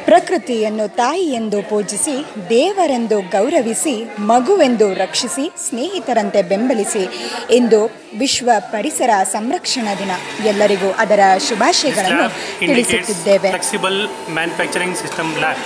ಪ್ರಕೃತಿಯನ್ನು ತಾಯಿಯೆಂದು ಪೂಜಿಸಿ ದೇವರೆಂದು ಗೌರವಿಸಿ ಮಗುವೆಂದು ರಕ್ಷಿಸಿ ಸ್ನೇಹಿತರಂತೆ ಬೆಂಬಲಿಸಿ ಇಂದು ವಿಶ್ವ ಪರಿಸರ ಸಂರಕ್ಷಣಾ ದಿನ ಎಲ್ಲರಿಗೂ ಅದರ ಶುಭಾಶಯಗಳನ್ನು ತಿಳಿಸುತ್ತಿದ್ದೇವೆ flexible manufacturing system lab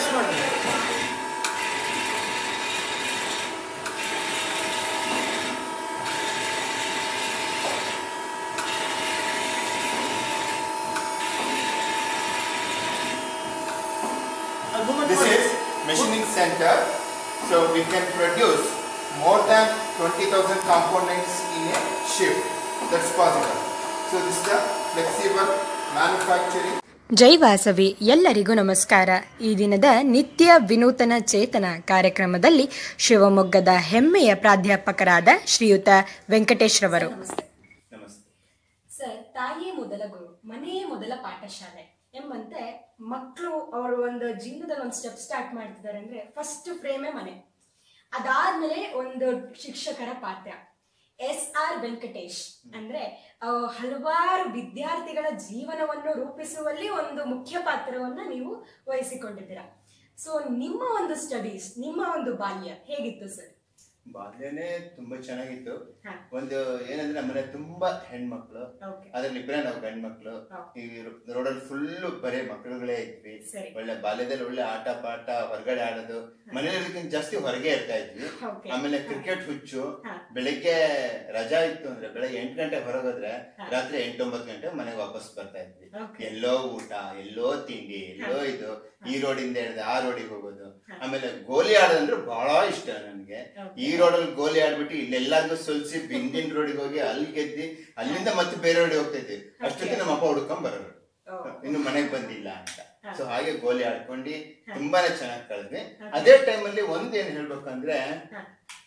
This is machining center. So we can produce more than 20,000 components in a shift. That's possible. So this is the flexible manufacturing ಜೈ ವಾಸವಿ ಎಲ್ಲರಿಗೂ ನಮಸ್ಕಾರ ಈ ದಿನದ ನಿತ್ಯ ವಿನೂತನ ಚೇತನ ಕಾರ್ಯಕ್ರಮದಲ್ಲಿ ಶಿವಮೊಗ್ಗದ ಹೆಮ್ಮೆಯ ಪ್ರಾಧ್ಯಾಪಕರಾದ ಶ್ರೀಯುತ ವೆಂಕಟೇಶ್ ರವರು ನಮಸ್ತೆ ಸರ್ ತಾಯಿಯೇ ಮೊದಲ ಗುರು ಮನೆಯೇ ಮೊದಲ ಪಾಠಶಾಲೆ ಎಂಬಂತೆ ಮಕ್ಕಳು ಅವರು ಒಂದು ಜೀವನದಲ್ಲಿ ಒಂದು ಸ್ಟೆಪ್ ಸ್ಟಾರ್ಟ್ ಮಾಡ್ತಿದ್ದಾರೆ ಅಂದ್ರೆ ಫಸ್ಟ್ ಫ್ರೇಮೇ ಮನೆ ಅದಾದ್ಮೇಲೆ ಒಂದು ಶಿಕ್ಷಕರ ಪಾತ್ರ ಎಸ್ ಆರ್ ವೆಂಕಟೇಶ್ ಅಂದ್ರೆ ಆ, ಹಲವಾರು ವಿದ್ಯಾರ್ಥಿಗಳ ಜೀವನವನ್ನು ರೂಪಿಸುವಲ್ಲಿ ಒಂದು ಮುಖ್ಯ ಪಾತ್ರವನ್ನ ನೀವು ವಹಿಸಿಕೊಂಡಿದ್ದೀರಾ ಸೊ ನಿಮ್ಮ ಒಂದು ಸ್ಟಡೀಸ್ ನಿಮ್ಮ ಒಂದು ಬಾಲ್ಯ ಹೇಗಿತ್ತು ಸರ್ ಬಾಲ್ಯನೇ ತುಂಬಾ ಚೆನ್ನಾಗಿತ್ತು ಹಾ. ಒಂದು ಏನಂದ್ರೆ ನಮ್ಮನೆ ತುಂಬಾ ಹೆಣ್ಮಕ್ಳು ಓಕೆ ಅದ್ರಲ್ಲಿ ಇಬ್ಬರೇ ನಾವು ಗಂಡ್ಮಕ್ಳು ಹಾ. ಈ ರೋಡಲ್ಲಿ ಫುಲ್ ಬರೀ ಮಕ್ಕಳುಗಳೇ ಇದ್ವಿ ಸರಿ. ಒಳ್ಳೆ ಬಾಲ್ಯದಲ್ಲಿ ಒಳ್ಳೆ ಆಟ ಪಾಠ ಹೊರಗಡೆ ಆಡೋದು ಮನೇಲಿ ಜಾಸ್ತಿ ಹೊರಗೆ ಇರ್ತಾ ಇದ್ವಿ Okay. ಆಮೇಲೆ ಕ್ರಿಕೆಟ್ ಹುಚ್ಚು ಹಾ. ಬೆಳಿಗ್ಗೆ ರಜಾ ಇತ್ತು ಅಂದ್ರೆ ಬೆಳಗ್ಗೆ ಎಂಟು ಗಂಟೆ ಹೊರಗೋದ್ರೆ ಹಾ. ರಾತ್ರಿ ಎಂಟೊಂಬತ್ತು ಗಂಟೆ ಮನೆಗೆ ವಾಪಸ್ ಬರ್ತಾ ಇದ್ವಿ Okay. ಎಲ್ಲೋ ಊಟ ಎಲ್ಲೋ ತಿಂಡಿ ಎಲ್ಲೋ ಇದು ಈ ರೋಡಿಂದ ಹಿಡಿದು ಆ ರೋಡಿಗೆ ಹೋಗೋದು ಹಾ. ಆಮೇಲೆ ಗೋಲಿ ಆಡೋದಂದ್ರೆ ಬಹಳ ಇಷ್ಟ ನನ್ಗೆ Okay. ಈ ರೋಡಲ್ಲಿ ಗೋಲಿ ಆಡ್ಬಿಟ್ಟು ಇಲ್ಲೆಲ್ಲಾರ್ಗು ಸೋಲ್ಸಿ ಬಿಂದಿನ ರೋಡಿಗೆ ಹೋಗಿ ಅಲ್ಲಿ ಗೆದ್ದಿ ಅಲ್ಲಿಂದ ಮತ್ತೆ ಬೇರೆ ರೋಡಿಗೆ ಹೋಗ್ತೈತಿ ಅಷ್ಟೊತ್ತಿಗೆ ನಮ್ಮ ಅಪ್ಪ ಹುಡ್ಕೊಂಡ್ ಬರೋರು Oh. ಇನ್ನು ಮನೆಗೆ ಬಂದಿಲ್ಲ ಅಂತ ಹಾ. ಸೊ ಹಾಗೆ ಗೋಲಿ ಆಡ್ಕೊಂಡು ಹಾ. ತುಂಬಾನೇ ಚೆನ್ನಾಗಿ ಕಳೆದ್ವಿ Okay. ಅದೇ ಟೈಮಲ್ಲಿ ಒಂದ್ ಏನ್ ಹೇಳ್ಬೇಕಂದ್ರೆ ಹಾ.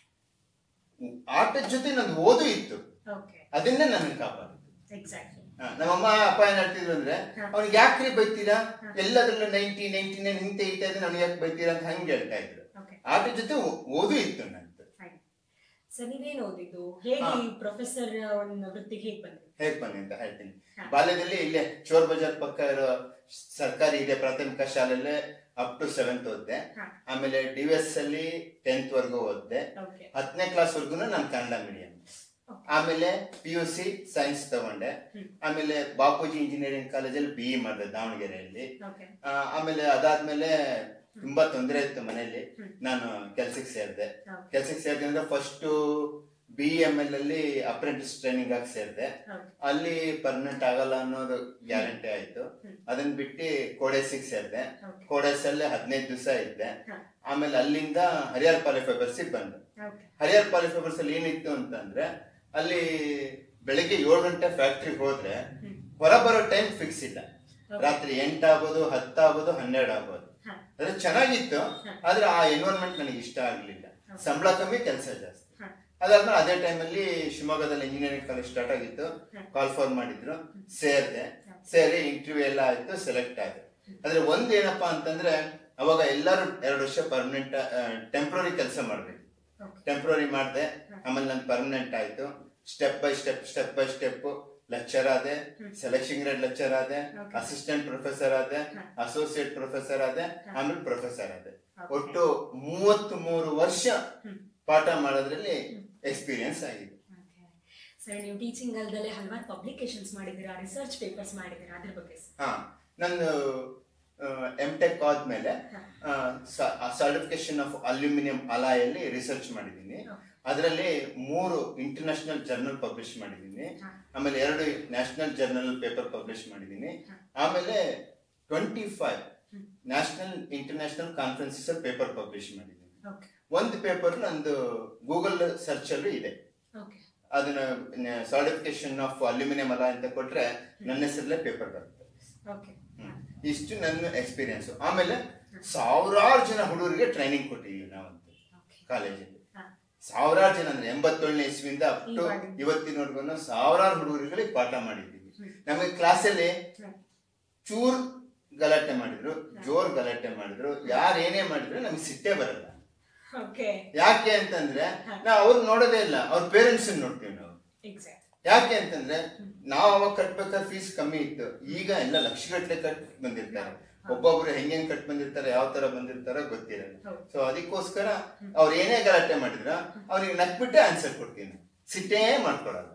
ಆಟದ ಜೊತೆ ನಂದು ಓದು ಇತ್ತು ಓಕೆ ಅದನ್ನೇ ನನಗೆ ಕಾಪಾಡಿತು ಎಕ್ಸಾಕ್ಟ್ಲಿ ಹಾ, ನಮ್ಮಮ್ಮ ಅಪ್ಪ ಏನ್ ಹೇಳ್ತಿದ್ರು ಅಂದ್ರೆ ಹಾ. ಅವ್ನಿಗೆ ಯಾಕ್ರಿ ಬೈತೀರಾ ಹಾ. ಎಲ್ಲದ್ರಲ್ಲೂ ನೈಂಟಿ ನೈಂಟಿ ನೈನ್ ಹಿಂತೆ ಇತ್ತಾ ಇದ್ರೆ ಅವ್ನಿಗೆ ಯಾಕೆ ಬೈತೀರಾ ಅಂತ ಹಂಗೆ ಹೇಳ್ತಾ ಇದ್ರು ಓಕೆ ಆಟದ ಜೊತೆ ಓ- ಓದು ಇತ್ತು ನಂದು ಫೈನ್ ಸರ್ ನೀವೇನು ಓದಿದ್ದು ಹೇಗೆ ಹಾ. ಈ ಪ್ರೊಫೆಸರ್ ಒಂದು ವೃತ್ತಿಗೆ ಹೇಗೆ ಬಂದ್ರಿ ಹೇಗ್ ಬನ್ನಿ ಅಂತ ಹೇಳ್ತೀನಿ ಹಾ. ಬಾಲ್ಯದಲ್ಲಿ ಇಲ್ಲೇ ಚೋರ್ ಬಜಾರ್ ಪಕ್ಕ ಇರೋ ಸರ್ಕಾರಿ ಇದೆ ಪ್ರಾಥಮಿಕ ಶಾಲೆಯಲ್ಲೇ ಅಪ್ ಟು ಸೆವೆಂತ್ ಓದ್ದೆ ಹಾ. ಆಮೇಲೆ ಡಿ ಎಸ್ ಅಲ್ಲಿ ಟೆಂತ್ ವರ್ಗೂ ಓದ್ದೆ ಓಕೆ ಹತ್ತನೇ ಕ್ಲಾಸ್ ವರ್ಗು ನಾನು ಕನ್ನಡ ಮೀಡಿಯಂ Okay. ಆಮೇಲೆ ಪಿ ಯು ಸಿ ಸೈನ್ಸ್ ತಗೊಂಡೆ ಹ್ಮ್. ಆಮೇಲೆ ಬಾಪೂಜಿ ಇಂಜಿನಿಯರಿಂಗ್ ಕಾಲೇಜಲ್ಲಿ ಬಿ ಇ ಮಾಡಿದೆ ದಾವಣಗೆರೆಯಲ್ಲಿ ಓಕೆ ಆ, ಆಮೇಲೆ ಅದಾದ್ಮೇಲೆ ತುಂಬಾ ತೊಂದರೆ ಇತ್ತು ಮನೆಯಲ್ಲಿ ಹ್ಮ್. ನಾನು ಕೆಲ್ಸಕ್ಕೆ ಸೇರಿದೆ Okay. ಕೆಲ್ಸಕ್ಕೆ ಸೇರಿದೆ ಅಂದ್ರೆ ಫಸ್ಟ್ ಬಿ ಎಂ ಎಲ್ ಅಲ್ಲಿ ಅಪ್ರೆಂಟಿಸ್ ಟ್ರೈನಿಂಗ್ ಆಗಿ ಸೇರಿದೆ ಓಕೆ ಅಲ್ಲಿ ಪರ್ಮನೆಂಟ್ ಆಗಲ್ಲ ಅನ್ನೋದು ಗ್ಯಾರಂಟಿ ಆಯ್ತು ಹ್ಮ್. ಅದನ್ನ ಬಿಟ್ಟು ಕೋಡೆಸಿಗೆ ಸೇರಿದೆ ಓಕೆ ಕೋಡೆಸ್ ಅಲ್ಲೇ ಹದಿನೈದು ದಿವಸ ಇದ್ದೆ ಹಾ. ಆಮೇಲೆ ಅಲ್ಲಿಂದ ಹರಿಹರ್ ಪಾಲಿಫೈಬರ್ಸಿಗೆ ಬಂದೆ ಓಕೆ ಹರಿಹರ್ ಪಾಲಿಫೈಬರ್ಸ್ ಅಲ್ಲಿ ಏನಿತ್ತು ಅಂತಂದ್ರೆ ಅಲ್ಲಿ ಬೆಳಿಗ್ಗೆ ಏಳು ಗಂಟೆ ಫ್ಯಾಕ್ಟ್ರಿಗೆ ಹೋದ್ರೆ ಹ್ಮ್. ಹೊರ ಬರೋ ಟೈಮ್ ಫಿಕ್ಸ್ ಇಲ್ಲ Okay. ರಾತ್ರಿ ಎಂಟಾಗೋದು ಹತ್ತಾಗೋದು ಹನ್ನೆರಡು ಆಗೋದು ಹಾ. ಅದು ಚೆನ್ನಾಗಿತ್ತು ಹಾ. ಆದ್ರೆ ಆ ಎನ್ವೈರನ್ಮೆಂಟ್ ನನಗೆ ಇಷ್ಟ ಆಗ್ಲಿಲ್ಲ Okay. ಸಂಬಳ ಕಮ್ಮಿ ಕೆಲಸ ಜಾಸ್ತಿ ಹಾ. ಅದಾದ್ಮೇಲೆ ಅದೇ ಟೈಮಲ್ಲಿ ಶಿವಮೊಗ್ಗದಲ್ಲಿ ಇಂಜಿನಿಯರಿಂಗ್ ಕಾಲೇಜ್ ಸ್ಟಾರ್ಟ್ ಆಗಿತ್ತು ಹಾ. ಕಾಲ್ ಫಾರ್ ಮಾಡಿದ್ರು ಸೇರಿದೆ ಹಾ. ಸೇರಿ ಇಂಟರ್ವ್ಯೂ ಎಲ್ಲ ಆಯ್ತು ಸೆಲೆಕ್ಟ್ ಆದೆ ಆದ್ರೆ ಒಂದ್ ಏನಪ್ಪಾ ಅಂತಂದ್ರೆ ಅವಾಗ ಎಲ್ಲರೂ ಎರಡು ವರ್ಷ ಪರ್ಮನೆಂಟ್ ಟೆಂಪ್ರರಿ ಕೆಲಸ ಮಾಡ್ಬೇಕು ಓಕೆ ಟೆಂಪ್ರರಿ ಮಾಡಿದೆ ಹಾ. ಆಮೇಲೆ ನಾನು ಪರ್ಮನೆಂಟ್ ಆಯ್ತು step by step step by step lecture ಆದೆ ಹ್ಮ್. ಸೆಲೆಕ್ಷನ್ ಗ್ರೇಡ್ ಲೆಕ್ಚರ್ ಆದೆ Okay. ಅಸಿಸ್ಟೆಂಟ್ ಪ್ರೊಫೆಸರ್ ಆದೆ ಹಾ. ಅಸೋಸಿಯೇಟ್ ಪ್ರೊಫೆಸರ್ ಆದೆ ಹಾ. ಆಮೇಲೆ ಪ್ರೊಫೆಸರ್ ಆದೆ Okay. ಒಟ್ಟು ಮೂವತ್ತ್ ಮೂರು ವರ್ಷ ಹ್ಮ್. ಪಾಠ ಮಾಡೋದ್ರಲ್ಲಿ ಎಕ್ಸ್ಪೀರಿಯನ್ಸ್ ಆಗಿದೆ ಓಕೆ ಸರ್ ನೀವು ಟೀಚಿಂಗ್ ಅಲ್ದಲ್ಲೇ ಹಲವಾರು ಪಬ್ಲಿಕೇಶನ್ಸ್ ಮಾಡಿದ್ದೀರಾ ರಿಸರ್ಚ್ ಪೇಪರ್ಸ್ ಮಾಡಿದ್ದೀರಾ ಅದ್ರ ಬಗ್ಗೆ ಸರ್ ಹಾ ನಂದು ಎಂ ಟೆಕ್ ಆದ್ಮೇಲೆ ಸರ್ಟಿಫಿಕೇಶನ್ ಆಫ್ ಅಲ್ಯೂಮಿನಿಯಂ ಅಲಾಯಲ್ಲಿ ರಿಸರ್ಚ್ ಮಾಡಿದ್ದೀನಿ Okay. ಅದರಲ್ಲಿ ಮೂರು ಇಂಟರ್ನ್ಯಾಷನಲ್ ಜರ್ನಲ್ ಪಬ್ಲಿಷ್ ಮಾಡಿದ್ದೀನಿ ಹಾ. ಆಮೇಲೆ ಎರಡು ನ್ಯಾಷನಲ್ ಜರ್ನಲ್ ಪೇಪರ್ ಪಬ್ಲಿಷ್ ಮಾಡಿದ್ದೀನಿ ಹಾ. ಆಮೇಲೆ ಟ್ವೆಂಟಿ ಫೈವ್ ಹ್ಮ್. National international conferences paper publish ಮಾಡಿದ್ದೀನಿ ಓಕೆ ಒಂದು ಪೇಪರ್ ನಂದು ಗೂಗಲ್ ಸರ್ಚ್ ಅಲ್ಲೂ ಇದೆ ಓಕೆ ಅದನ್ನ ಸರ್ಟಿಫಿಕೇಶನ್ ಆಫ್ ಅಲ್ಯೂಮಿನಿಯಂ ಅಲ ಅಂತ ಕೊಟ್ರೆ ನನ್ನ ಹೆಸರಲ್ಲೇ ಪೇಪರ್ ಬರುತ್ತೆ ಓಕೆ ಹ್ಮ್. ಇಷ್ಟು ನನ್ನ ಎಕ್ಸ್ಪೀರಿಯನ್ಸ್ ಆಮೇಲೆ ಸಾವಿರಾರು ಜನ ಹುಡುಗರಿಗೆ ಟ್ರೈನಿಂಗ್ ಕೊಟ್ಟಿದ್ದೀವಿ ನಾವಂತೂ ಓಕೆ ಕಾಲೇಜಲ್ಲಿ ಹಾ. ಸಾವಿರಾರು ಜನ ಅಂದ್ರೆ ಎಂಬತ್ತೇಳನೇ ಇಸ್ವಿಯಿಂದ ಅಪ್ ಟು ಇವಾಗ. ಇವತ್ತಿನವರೆಗೂ ಸಾವಿರಾರು ಹುಡುಗರಿಗೆ ಪಾಠ ಮಾಡಿದ್ದೀವಿ ಹ್ಮ್. ನಮಗೆ ಕ್ಲಾಸಲ್ಲಿ ಹ್ಮ್. ಚೂರ್ ಗಲಾಟೆ ಮಾಡಿದ್ರು ಜೋರ್ ಗಲಾಟೆ ಮಾಡಿದ್ರು ಯಾರು ಏನೇ ಮಾಡಿದ್ರು ನಮ್ಗೆ ಸಿಟ್ಟೇ ಬರಲ್ಲ ಓಕೆ ಯಾಕೆ ಅಂತಂದ್ರೆ ಹಾ. ನಾವು ಅವ್ರು ನೋಡೋದೇ ಇಲ್ಲ ಅವ್ರ ಪೇರೆಂಟ್ಸ್ ನೋಡ್ತೀವಿ ನಾವು ಎಕ್ಸಾಕ್ಟ್ ಯಾಕೆ ಅಂತಂದ್ರೆ ನಾವು ಅವಾಗ ಕಟ್ಬೇಕಾದ್ರೆ ಫೀಸ್ ಕಮ್ಮಿ ಇತ್ತು ಈಗ ಎಲ್ಲ ಲಕ್ಷಗಟ್ಟಲೆ ಕಟ್ ಬಂದಿರ್ತಾರೆ ಒಬ್ಬೊಬ್ರು ಹೆಂಗ್ ಕಟ್ ಬಂದಿರ್ತಾರೆ ಯಾವ ತರ ಬಂದಿರ್ತಾರೋ ಗೊತ್ತಿರಲ್ಲ ಹೌದು. ಸೊ ಅದಕ್ಕೋಸ್ಕರ ಅವ್ರು ಏನೇ ಗಲಾಟೆ ಮಾಡಿದ್ರ ಅವ್ರಿಗೆ ನಕ್ಬಿಟ್ಟೆ ಆನ್ಸರ್ ಕೊಡ್ತೀನಿ ಸಿಟ್ಟೇ ಮಾಡ್ಕೊಳಲ್ಲ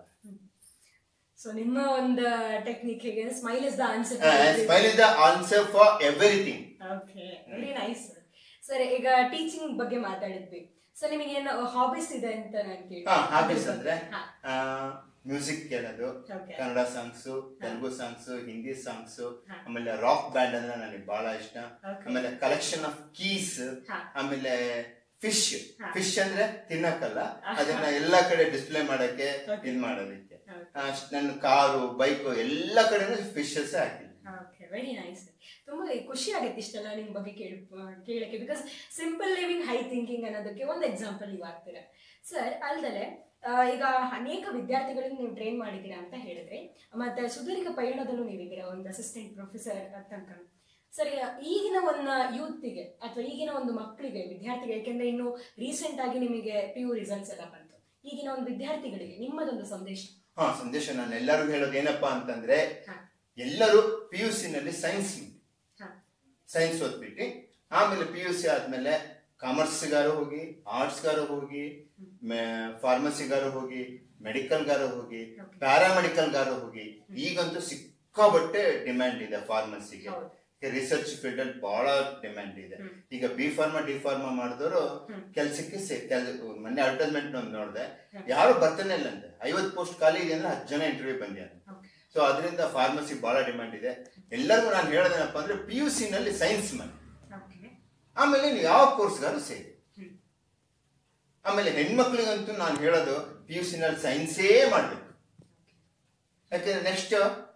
ಸೊ ನಿಮ್ಮ ಒಂದು ಟೆಕ್ನಿಕ್ ಹೇಗೆ smile is the answer smile is the answer for everything okay very nice sir ಈಗ ಟೀಚಿಂಗ್ ಬಗ್ಗೆ ಮಾತಾಡಿದ್ವಿ ಸೊ ನಿಮಗೆ ಏನು ಹಾಬೀಸ್ ಇದೆ ಅಂತ ನಾನು ಕೇಳಿ ಹಾ ಹಾಬೀಸ್ ಅಂದ್ರೆ ಹಾ. ಮ್ಯೂಸಿಕ್ ಕೇಳೋದು Okay. Kannada songs Telugu songs Hindi songs ಹಾ. ಆಮೇಲೆ ರಾಕ್ ಬ್ಯಾಂಡ್ ಅಂದ್ರೆ ನನಗೆ ಬಹಳ ಇಷ್ಟ Okay. ಆಮೇಲೆ ಕಲೆಕ್ಷನ್ ಆಫ್ ಕೀಸ್ ಹಾ. ಆಮೇಲೆ ಫಿಶ್ ಹಾ. ಫಿಶ್ ಅಂದ್ರೆ ತಿನ್ನಕ್ಕಲ್ಲ ಅದನ್ನ ಎಲ್ಲಾ ಕಡೆ ಡಿಸ್ಪ್ಲೇ ಮಾಡಕ್ಕೆ Okay. ಇದ್ ಮಾಡೋದಕ್ಕೆ Okay. ಆ, ನನ್ನ ಕಾರು ಬೈಕ್ ಎಲ್ಲಾ ಕಡೆನೂ ಫಿಶಸ್ ಹಾಕಿದ್ದೀನಿ ಓಕೆ ವೆರಿ ನೈಸ್ ತುಂಬಾ ಖುಷಿ ಆಗುತ್ತೆ ಇಷ್ಟೆಲ್ಲ ನಿಮ್ಮ ಬಗ್ಗೆ ಕೇಳಿ ಕೇಳಕ್ಕೆ because simple living high thinking ಅನ್ನೋದಕ್ಕೆ ಒಂದು ಎಕ್ಸಾಂಪಲ್ ನೀವು ಆಗ್ತೀರಾ ಸರ್ ಅಲ್ದಲೆ ಆ, ಈಗ ಅನೇಕ ವಿದ್ಯಾರ್ಥಿಗಳನ್ನ ನೀವು ಟ್ರೈನ್ ಮಾಡಿದ್ದೀರಾ ಅಂತ ಹೇಳಿದ್ರಿ ಮತ್ತೆ ಸುದೀರ್ಘ ಪಯಣದಲ್ಲೂ ನೀವಿದ್ದೀರಾ ಒಂದು ಅಸಿಸ್ಟೆಂಟ್ ಪ್ರೊಫೆಸರ್ ತನಕ ಸರ್ ಈಗ ಈಗಿನ ಒಂದು ಯೂತ್ಗೆ ಅಥವಾ ಈಗಿನ ಒಂದು ಮಕ್ಕಳಿಗೆ ವಿದ್ಯಾರ್ಥಿಗೆ ಯಾಕೆಂದ್ರೆ ಇನ್ನು ರೀಸೆಂಟ್ ಆಗಿ ನಿಮಗೆ ಪಿ ಯು ರಿಸಲ್ಟ್ಸ್ ಎಲ್ಲ ಬಂತು ಈಗಿನ ಒಂದು ವಿದ್ಯಾರ್ಥಿಗಳಿಗೆ ನಿಮ್ಮದೊಂದು ಸಂದೇಶ ಹಾ ಸಂದೇಶ ನಾನು ಎಲ್ಲರಿಗೂ ಹೇಳೋದು ಏನಪ್ಪಾ ಅಂತಂದ್ರೆ ಹಾ. ಎಲ್ಲರೂ ಪಿ ಯು ಸಿ ನಲ್ಲಿ ಸೈನ್ಸ್ ಹಾ ಸೈನ್ಸ್ ಓದ್ಬಿಟ್ಟು ಆಮೇಲೆ ಪಿ ಯು ಸಿ ಆದ್ಮೇಲೆ ಕಾಮರ್ಸ್ಗಾರು ಹೋಗಿ ಆರ್ಟ್ಸ್ಗಾರು ಹೋಗಿ ಫಾರ್ಮಸಿಗಾರು ಹೋಗಿ ಮೆಡಿಕಲ್ಗಾರು ಹೋಗಿ Okay. ಪ್ಯಾರಾಮೆಡಿಕಲ್ಗಾರು ಹೋಗಿ ಈಗಂತೂ ಸಿಕ್ಕಾಬಟ್ಟೆ ಡಿಮ್ಯಾಂಡ್ ಇದೆ ಫಾರ್ಮಸಿಗೆ ಹೌದು. ರಿಸರ್ಚ್ ಫೀಲ್ಡ್ ಅಲ್ಲಿ ಬಹಳ ಡಿಮ್ಯಾಂಡ್ ಇದೆ ಹ್ಮ್. ಈಗ ಬಿ ಫಾರ್ಮಾ ಡಿ ಫಾರ್ಮಾ ಮಾಡಿದವರು ಹ್ಮ್. ಕೆಲ್ಸಕ್ಕೆ ಸೇ- ಕೆಲ್ ಮೊನ್ನೆ ಅಡ್ವರ್ಟೈಸ್ಮೆಂಟ್ ಒಂದು ನೋಡಿದೆ ಹ್ಮ್. ಯಾರು ಬರ್ತಾನೆ ಇಲ್ಲ ಅಂತೆ ಐವತ್ತು ಪೋಸ್ಟ್ ಖಾಲಿ ಇದೆ ಅಂದ್ರೆ ಹತ್ತು ಜನ ಇಂಟರ್ವ್ಯೂ ಬಂದಿದ್ದಾರೆ ಓಕೆ ಸೊ ಅದರಿಂದ ಫಾರ್ಮಸಿ ಬಹಳ ಡಿಮ್ಯಾಂಡ್ ಇದೆ ಎಲ್ಲರಿಗೂ ನಾನು ಹೇಳೋದೇನಪ್ಪ ಅಂದ್ರೆ ಪಿ ಯು ಸಿ ನಲ್ಲಿ ಸೈನ್ಸ್ ಮಾಡಿ ಓಕೆ ಆಮೇಲೆ ನೀವು ಯಾವ ಕೋರ್ಸ್ಗಾರು ಸೇರಿ ಹ್ಮ್. ಆಮೇಲೆ ಹೆಣ್ಮಕ್ಳಿಗಂತೂ ನಾನು ಹೇಳೋದು ಪಿ ಯು ಸಿ ನಲ್ಲಿ ಸೈನ್ಸೇ ಮಾಡ್ಬೇಕು ಯಾಕಂದ್ರೆ ನೆಕ್ಸ್ಟ್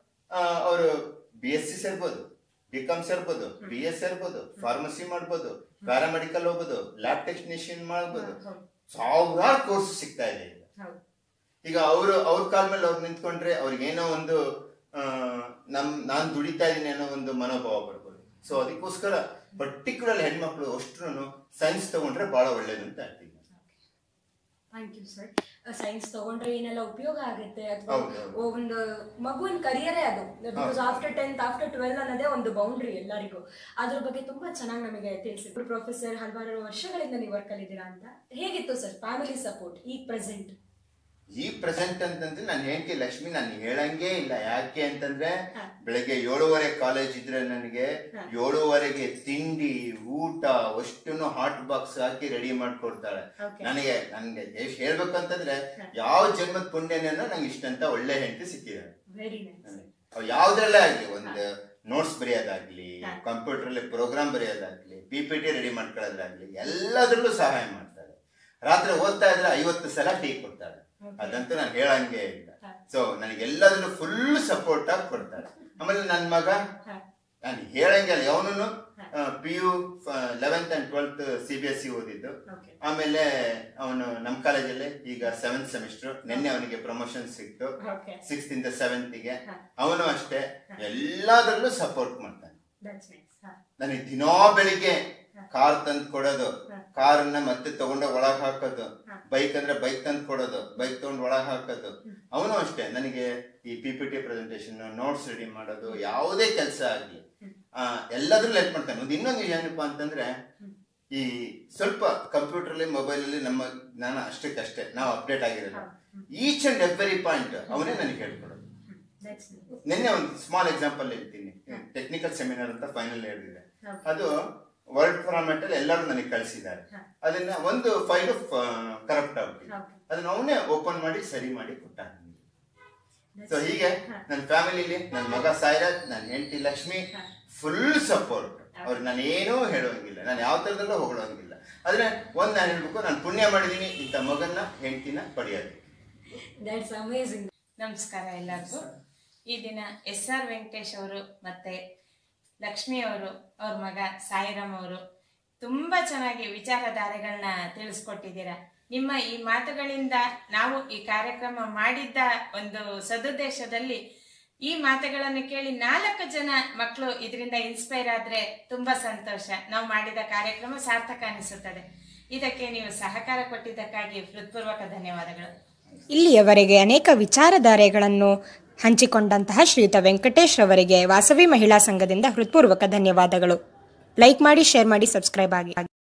ಅವರು ಬಿ ಎಸ್ ಸಿ ಸೇರ್ಬೋದು ಬಿ ಕಾಮ್ ಸೇರ್ಬೋದು ಬಿ ಎಸ್ ಸೇರ್ಬೋದು ಫಾರ್ಮಸಿ ಮಾಡ್ಬೋದು ಪ್ಯಾರಾಮೆಡಿಕಲ್ ಹೋಗ್ಬೋದು ಲ್ಯಾಬ್ ಟೆಕ್ನಿಷಿಯನ್ ಮಾಡ್ಬೋದು ಹೌದು. ಸಾವಿರಾರು ಕೋರ್ಸ್ ಸಿಗ್ತಾ ಇದೆ ಈಗ ಹೌದು ಈಗ ಅವರು ಅವ್ರ ಕಾಲ ಮೇಲೆ ಅವ್ರು ನಿಂತ್ಕೊಂಡ್ರೆ ಅವ್ರಿಗೆ ಏನೋ ಒಂದು ಆ, ನಮ್ ನಾನ್ ದುಡಿತಾ ಇದೀನಿ ಅನ್ನೋ ಒಂದು ಮನೋಭಾವ ಬರ್ಬೋದು ಸೊ ಅದಕ್ಕೋಸ್ಕರ ಪರ್ಟಿಕ್ಯುಲರ್ ಹೆಣ್ಮಕ್ಳು ಅಷ್ಟ್ರು ಸೈನ್ಸ್ ತಗೊಂಡ್ರೆ ಬಹಳ ಒಳ್ಳೇದು ಅಂತ ಹೇಳ್ತೀನಿ ಥ್ಯಾಂಕ್ ಯು ಸರ್ ಸೈನ್ಸ್ ತಗೊಂಡ್ರೆ ಏನೆಲ್ಲ ಉಪಯೋಗ ಆಗುತ್ತೆ ಅಥವಾ ಹೌದು, ಹೌದು. ಒಂದು ಮಗುವಿನ ಕರಿಯರೇ ಅದು because after tenth after twelve ಅನ್ನೋದೇ ಒಂದು ಬೌಂಡ್ರಿ ಎಲ್ಲರಿಗೂ ಅದ್ರ ಬಗ್ಗೆ ತುಂಬಾ ಚೆನ್ನಾಗಿ ನಮಗೆ ತಿಳಿಸಿದ್ರು ಪ್ರೊಫೆಸರ್ ಹಲವಾರು ವರ್ಷಗಳಿಂದ ನೀವು ವರ್ಕ್ ಅಲ್ಲಿದ್ದೀರಾ ಅಂತ ಹೇಗಿತ್ತು ಸರ್ ಫ್ಯಾಮಿಲಿ ಸಪೋರ್ಟ್ ಈಗ ಪ್ರೆಸೆಂಟ್ ಈ ಪ್ರೆಸೆಂಟ್ ಅಂತಂದ್ರೆ ನಾನು ಹೆಂಡತಿ ಲಕ್ಷ್ಮಿ ನಾನು ಹೇಳಂಗೇ ಇಲ್ಲ ಯಾಕೆ ಅಂತಂದ್ರೆ ಹಾ. ಬೆಳಗ್ಗೆ ಏಳುವರೆ ಕಾಲೇಜ್ ಇದ್ರೆ ನನಗೆ ಹಾ. ಏಳುವರೆಗೆ ತಿಂಡಿ ಊಟ ಅಷ್ಟನ್ನು ಹಾಟ್ ಬಾಕ್ಸ್ ಹಾಕಿ ರೆಡಿ ಮಾಡ್ಕೊಡ್ತಾಳೆ Okay. ನನಗೆ ನನ್ಗೆ ಎಷ್ಟ್ ಹೇಳ್ಬೇಕಂತಂದ್ರೆ ಹಾ. ಯಾವ ಜನ್ಮದ ಪುಣ್ಯನೇನೋ ನಂಗೆ ಇಷ್ಟಂತ ಒಳ್ಳೆ ಹೆಂಡತಿ ಸಿಕ್ಕಿದ್ದಾರೆ ವೆರಿ ನೈಸ್ ಅವ್ ಯಾವ್ದ್ರಲ್ಲೇ ಆಗ್ಲಿ ಒಂದು ನೋಟ್ಸ್ ಬರೆಯೋದಾಗ್ಲಿ ಹಾ. ಕಂಪ್ಯೂಟರ್ ಅಲ್ಲಿ ಪ್ರೋಗ್ರಾಮ್ ಬರೆಯೋದಾಗ್ಲಿ ಪಿ ಪಿ ಟಿ ರೆಡಿ ಮಾಡ್ಕೊಳ್ಳೋದಾಗ್ಲಿ ಎಲ್ಲದ್ರಲ್ಲೂ ಸಹಾಯ ಮಾಡ್ತಾಳೆ ರಾತ್ರಿ ಓದ್ತಾ ಇದ್ರೆ ಐವತ್ತು ಸಲ ಟೀ ಕೊಡ್ತಾಳೆ Okay. ಅದಂತೂ ನಾನು ಹೇಳಂಗೆ ಇಲ್ಲ ಹಾ. ಸೊ ನನಗೆ ಎಲ್ಲದನ್ನು ಫುಲ್ ಸಪೋರ್ಟ್ ಆಗಿ ಕೊಡ್ತಾಳೆ ಆಮೇಲೆ ನನ್ನ ಮಗ ಹಾ. ನಾನು ಹೇಳಂಗೆ ಇಲ್ಲ ಅವನು ಹಾ. P U eleventh and twelfth C B S C ಓದಿದ್ದು ಓಕೆ ಆಮೇಲೆ ಅವನು ನಮ್ಮ ಕಾಲೇಜಲ್ಲಿ ಈಗ ಸೆವೆಂತ್ ಸೆಮಿಸ್ಟರ್ ನಿನ್ನೆ ಅವನಿಗೆ ಪ್ರಮೋಷನ್ ಸಿಕ್ತು ಓಕೆ ಸಿಕ್ಸ್ತ್ ಇಂದ ಸೆವೆಂತ್ ಗೆ ಹಾ. ಅವನು ಅಷ್ಟೇ ಹಾ. ಎಲ್ಲದರಲ್ಲೂ ಸಪೋರ್ಟ್ ಮಾಡ್ತಾನೆ ದಟ್ಸ್ ನೈಸ್ ಹಾ ನನಗೆ ದಿನಾ ಬೆಳಿಗ್ಗೆ ಹಾ. ಕಾರ್ ತಂದು ಕೊಡೋದು ಹಾ. ಕಾರನ್ನ ಮತ್ತೆ ತಗೊಂಡು ಒಳಗ್ ಹಾಕೋದು ಹಾ. ಬೈಕ್ ಅಂದ್ರೆ ಬೈಕ್ ತಂದು ಕೊಡೋದು ಬೈಕ್ ತಗೊಂಡು ಒಳಗ್ ಹಾಕೋದು ಅವನು ಅಷ್ಟೇ ನನಗೆ ಈ P P T presentation notes ready ಮಾಡೋದು ಯಾವುದೇ ಕೆಲಸ ಆಗ್ಲಿ ಆ, ಎಲ್ಲದ್ರಲ್ಲೂ ಹೆಲ್ಪ್ ಮಾಡ್ತಾನೆ ಒಂದು ಇನ್ನೊಂದು ಏನಪ್ಪಾ ಅಂತಂದ್ರೆ ಈ ಸ್ವಲ್ಪ ಕಂಪ್ಯೂಟರ್ ಅಲ್ಲಿ ಮೊಬೈಲ್ ಅಲ್ಲಿ ನಮ್ಮ ಜ್ಞಾನ ಅಷ್ಟಕ್ಕಷ್ಟೇ ನಾವು ಅಪ್ಡೇಟ್ ಆಗಿರಲ್ಲ ಈಚ್ ಅಂಡ್ ಎವ್ರಿ ಪಾಯಿಂಟ್ ಅವನೇ ನನಗೆ ಹೇಳ್ಕೊಡೋದು ದಟ್ಸ್ ನೈಸ್ ನಿನ್ನೆ ಒಂದು ಸ್ಮಾಲ್ ಎಕ್ಸಾಂಪಲ್ ಹೇಳ್ತೀನಿ ಟೆಕ್ನಿಕಲ್ ಸೆಮಿನಾರ್ ಅಂತ ಫೈನಲ್ ಹೇಳಿದೆ Okay. ಅದು ವರ್ಡ್ ಫಾರ್ಮ್ಯಾಟ್ ಅಲ್ಲಿ ಎಲ್ಲರೂ ನನಗೆ ಕಳಿಸಿದ್ದಾರೆ ಹಾ. ಅದನ್ನ ಒಂದು ಫೈಲ್ ಕರಪ್ಟ್ ಆಗ್ಬಿಟ್ಟಿದೆ Okay. ಅದನ್ನ ಅವನೇ ಓಪನ್ ಮಾಡಿ ಸರಿ ಮಾಡಿ ಕೊಟ್ಟ That's ಸೊ ಹೀಗೆ ಹಾ. ನನ್ನ ಫ್ಯಾಮಿಲಿಲಿ ನನ್ನ ಮಗ ಸಾಯಿರಾಜ್ ನನ್ನ ಹೆಂಡತಿ ಲಕ್ಷ್ಮಿ ಹಾ. ಫುಲ್ ಸಪೋರ್ಟ್ ಅವ್ರು ನಾನು ಏನೂ ಹೇಳೋಂಗಿಲ್ಲ ನಾನು ಯಾವ ಥರದಲ್ಲೂ ಹೊಗಳೋಂಗಿಲ್ಲ ಆದ್ರೆ ಒಂದ್ ನಾನು ಹೇಳ್ಬೇಕು ನಾನು ಪುಣ್ಯ ಮಾಡಿದೀನಿ ಇಂಥ ಮಗನ್ನ ಹೆಂಡತಿನ ಪಡೆಯೋದು ದಟ್ಸ್ ಅಮೇಸಿಂಗ್ ನಮಸ್ಕಾರ ಎಲ್ಲರಿಗೂ ಈ ದಿನ ಎಸ್ ಆರ್ ವೆಂಕಟೇಶ್ ಅವರು ಮತ್ತೆ ಲಕ್ಷ್ಮಿ ಅವರು ಅವ್ರ ಮಗ ಸಾಯಿರಾಮ್ ಅವರು ತುಂಬಾ ಚೆನ್ನಾಗಿ ವಿಚಾರಧಾರೆಗಳನ್ನ ತಿಳಿಸ್ಕೊಟ್ಟಿದ್ದೀರಾ ನಿಮ್ಮ ಈ ಮಾತುಗಳಿಂದ ನಾವು ಈ ಕಾರ್ಯಕ್ರಮ ಮಾಡಿದ್ದ ಒಂದು ಸದುದ್ದೇಶದಲ್ಲಿ ಈ ಮಾತುಗಳನ್ನು ಕೇಳಿ ನಾಲ್ಕು ಜನ ಮಕ್ಕಳು ಇದರಿಂದ ಇನ್ಸ್ಪೈರ್ ಆದ್ರೆ ತುಂಬಾ ಸಂತೋಷ ನಾವು ಮಾಡಿದ ಕಾರ್ಯಕ್ರಮ ಸಾರ್ಥಕ ಅನಿಸುತ್ತದೆ ಇದಕ್ಕೆ ನೀವು ಸಹಕಾರ ಕೊಟ್ಟಿದ್ದಕ್ಕಾಗಿ ಹೃತ್ಪೂರ್ವಕ ಧನ್ಯವಾದಗಳು ಇಲ್ಲಿಯವರೆಗೆ ಅನೇಕ ವಿಚಾರಧಾರೆಗಳನ್ನು ಹಂಚಿಕೊಂಡಂತಹ ಶ್ರೀಯುತ ವೆಂಕಟೇಶ್ ರವರಿಗೆ ವಾಸವಿ ಮಹಿಳಾ ಸಂಘದಿಂದ ಹೃತ್ಪೂರ್ವಕ ಧನ್ಯವಾದಗಳು ಲೈಕ್ ಮಾಡಿ ಶೇರ್ ಮಾಡಿ ಸಬ್ಸ್ಕ್ರೈಬ್ ಆಗಿ